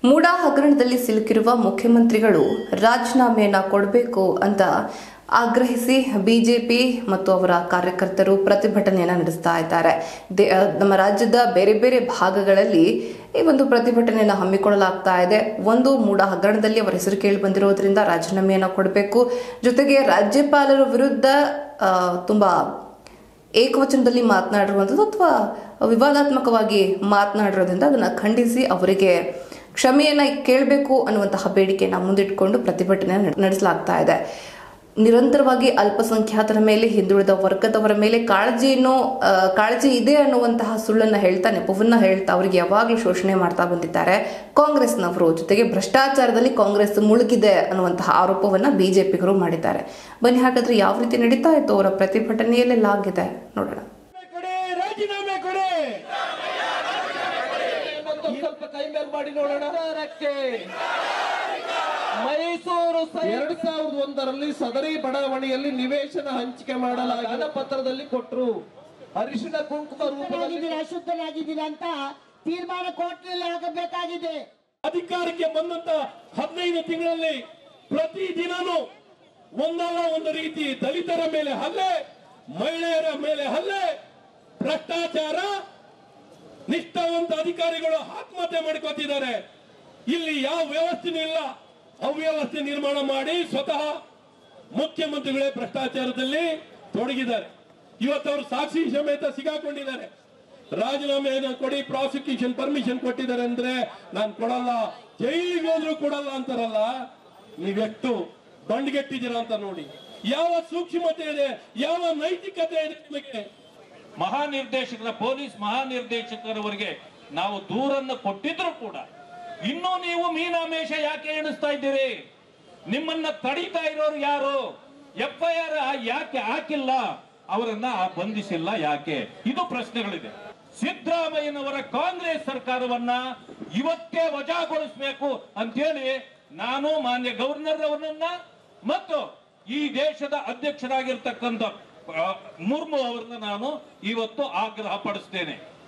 ಮೂಡಾ ಹಗರಣದಲ್ಲಿ ಸಿಲುಕಿರುವ ಮುಖ್ಯಮಂತ್ರಿಗಳು ರಾಜೀನಾಮೆಯನ್ನ ಕೊಡಬೇಕು ಅಂತ ಆಗ್ರಹಿಸಿ ಬಿಜೆಪಿ ಮತ್ತು ಅವರ ಕಾರ್ಯಕರ್ತರು ಪ್ರತಿಭಟನೆಯನ್ನ ನಡೆಸ್ತಾ ಇದ್ದಾರೆ ದೇ- ಆ, ನಮ್ಮ ರಾಜ್ಯದ ಬೇರೆ ಬೇರೆ ಭಾಗಗಳಲ್ಲಿ ಈ ಒಂದು ಪ್ರತಿಭಟನೆಯನ್ನು ಹಮ್ಮಿಕೊಳ್ಳಲಾಗ್ತಾ ಇದೆ ಒಂದು ಮೂಡ ಹಗರಣದಲ್ಲಿ ಅವರ ಹೆಸರು ಕೇಳಿ ಬಂದಿರೋದ್ರಿಂದ ರಾಜೀನಾಮೆಯನ್ನ ಕೊಡಬೇಕು ಜೊತೆಗೆ ರಾಜ್ಯಪಾಲರ ವಿರುದ್ಧ ಆ, ತುಂಬಾ ಏಕವಚನದಲ್ಲಿ ಮಾತನಾಡಿರುವಂಥದ್ದು ಅಥವಾ ವಿವಾದಾತ್ಮಕವಾಗಿ ಮಾತನಾಡಿರೋದ್ರಿಂದ ಅದನ್ನು ಖಂಡಿಸಿ ಅವರಿಗೆ ಕ್ಷಮೆಯನ್ನ ಕೇಳಬೇಕು ಅನ್ನುವಂತಹ ಬೇಡಿಕೆಯನ್ನ ಮುಂದಿಟ್ಕೊಂಡು ಪ್ರತಿಭಟನೆ ನಡೆ- ನಡೆಸಲಾಗ್ತಾ ಇದೆ ನಿರಂತರವಾಗಿ ಅಲ್ಪಸಂಖ್ಯಾತರ ಮೇಲೆ ಹಿಂದುಳಿದ ವರ್ಗದವರ ಮೇಲೆ ಕಾಳಜಿಯನ್ನು ಆ, ಕಾಳಜಿ ಇದೆ ಅನ್ನುವಂತಹ ಸುಳ್ಳನ್ನ ಹೇಳ್ತಾ ನೆಪವನ್ನ ಹೇಳ್ತಾ ಅವರಿಗೆ ಯಾವಾಗಲೂ ಶೋಷಣೆ ಮಾಡ್ತಾ ಬಂದಿದ್ದಾರೆ ಕಾಂಗ್ರೆಸ್ನವರು ಜೊತೆಗೆ ಭ್ರಷ್ಟಾಚಾರದಲ್ಲಿ ಕಾಂಗ್ರೆಸ್ ಮುಳುಗಿದೆ ಅನ್ನುವಂತಹ ಆರೋಪವನ್ನ ಬಿಜೆಪಿಗರು ಮಾಡಿದ್ದಾರೆ ಬನ್ನಿ ಹಾಗಾದ್ರೆ ಯಾವ ರೀತಿ ನಡೀತಾ ಇತ್ತು ಅವರ ಪ್ರತಿಭಟನೆಯಲ್ಲೆಲ್ಲ ಆಗಿದೆ ನೋಡೋಣ ಕೊಡಿ ರಾಜೀನಾಮೆ ಕೊಡಿ ಮತ್ತು ಸ್ವಲ್ಪ ಕೈ ಮೇಲ್ ಮಾಡಿ ನೋಡೋಣ ಸರ್ಕಾರಕ್ಕೆ ಮೈಸೂರು ಎರಡ್ ಸಾವಿರದ ಒಂದರಲ್ಲಿ ಸದರಿ ಬಡಾವಣೆಯಲ್ಲಿ ನಿವೇಶನ ಹಂಚಿಕೆ ಮಾಡಲಾಗಿದೆ ಪತ್ರದಲ್ಲಿ ಕೊಟ್ರು ಅರಿಶಿಣ ಕುಂಕುಮ ರೂಪದಲ್ಲಿ ಆಗಿದ್ದೀರಾ ಅಶುದ್ಧರಾಗಿದ್ದೀರಾ ಅಂತ ತೀರ್ಮಾನ ಕೋರ್ಟ್ನಲ್ಲಿ ಆಗಬೇಕಾಗಿದೆ ಅಧಿಕಾರಕ್ಕೆ ಬಂದಂತ ಹದಿನೈದು ತಿಂಗಳಲ್ಲಿ ಪ್ರತಿ ದಿನನೂ ಒಂದಲ್ಲ ಒಂದು ರೀತಿ ದಲಿತರ ಮೇಲೆ ಹಲ್ಲೆ ಮಹಿಳೆಯರ ಮೇಲೆ ಹಲ್ಲೆ ಭ್ರಷ್ಟಾಚಾರ ನಿಷ್ಠಾವಂತ ಅಧಿಕಾರಿಗಳು ಆತ್ಮಹತ್ಯೆ ಮಾಡ್ಕೋತಿದ್ದಾರೆ ಇಲ್ಲಿ ಯಾವ ವ್ಯವಸ್ಥೆನೂ ಇಲ್ಲ ಅವ್ಯವಸ್ಥೆ ನಿರ್ಮಾಣ ಮಾಡಿ ಸ್ವತಃ ಮುಖ್ಯಮಂತ್ರಿಗಳೇ ಭ್ರಷ್ಟಾಚಾರದಲ್ಲಿ ತೊಡಗಿದ್ದಾರೆ ಇವತ್ತು ಅವರು ಸಾಕ್ಷಿ ಸಮೇತ ಸಿಗಾಕೊಂಡಿದ್ದಾರೆ ರಾಜೀನಾಮೆಯನ್ನು ಕೊಡಿ ಪ್ರಾಸಿಕ್ಯೂಷನ್ ಪರ್ಮಿಷನ್ ಕೊಟ್ಟಿದ್ದಾರೆ ಅಂದ್ರೆ ನಾನು ಕೊಡಲ್ಲ ಜೈಲಿಗೆ ಹೋದ್ರು ಕೊಡಲ್ಲ ಅಂತಾರಲ್ಲ ನೀವೆಷ್ಟು ಬಂಡ್ಗೆಟ್ಟಿದ್ದೀರಾ ಅಂತ ನೋಡಿ ಯಾವ ಸೂಕ್ಷ್ಮತೆ ಇದೆ ಯಾವ ನೈತಿಕತೆ ಇದೆ ನಿಮಗೆ ಮಹಾನಿರ್ದೇಶಕರ ಪೊಲೀಸ್ ಮಹಾನಿರ್ದೇಶಕರವರಿಗೆ ನಾವು ದೂರನ್ನು ಕೊಟ್ಟಿದ್ರು ಕೂಡ ಇನ್ನೂ ನೀವು ಮೀನಾಮೇಷ ಯಾಕೆ ಎಣಿಸ್ತಾ ಇದ್ದೀರಿ ನಿಮ್ಮನ್ನ ತಡೀತಾ ಇರೋರು ಯಾರು ಎಫ್ ಐ ಆರ್ ಯಾಕೆ ಹಾಕಿಲ್ಲ ಅವರನ್ನ ಬಂಧಿಸಿಲ್ಲ ಯಾಕೆ ಇದು ಪ್ರಶ್ನೆಗಳಿದೆ ಸಿದ್ದರಾಮಯ್ಯನವರ ಕಾಂಗ್ರೆಸ್ ಸರ್ಕಾರವನ್ನ ಇವತ್ತೇ ವಜಾಗೊಳಿಸಬೇಕು ಅಂತೇಳಿ ನಾನು ಮಾನ್ಯ ಗವರ್ನರ್ ಅವರನ್ನ ಮತ್ತು ಈ ದೇಶದ ಅಧ್ಯಕ್ಷರಾಗಿರ್ತಕ್ಕಂಥ ಆ, ಮುರ್ಮು ಅವರನ್ನ ನಾನು ಇವತ್ತು ಆಗ್ರಹ ಪಡಿಸ್ತೇನೆ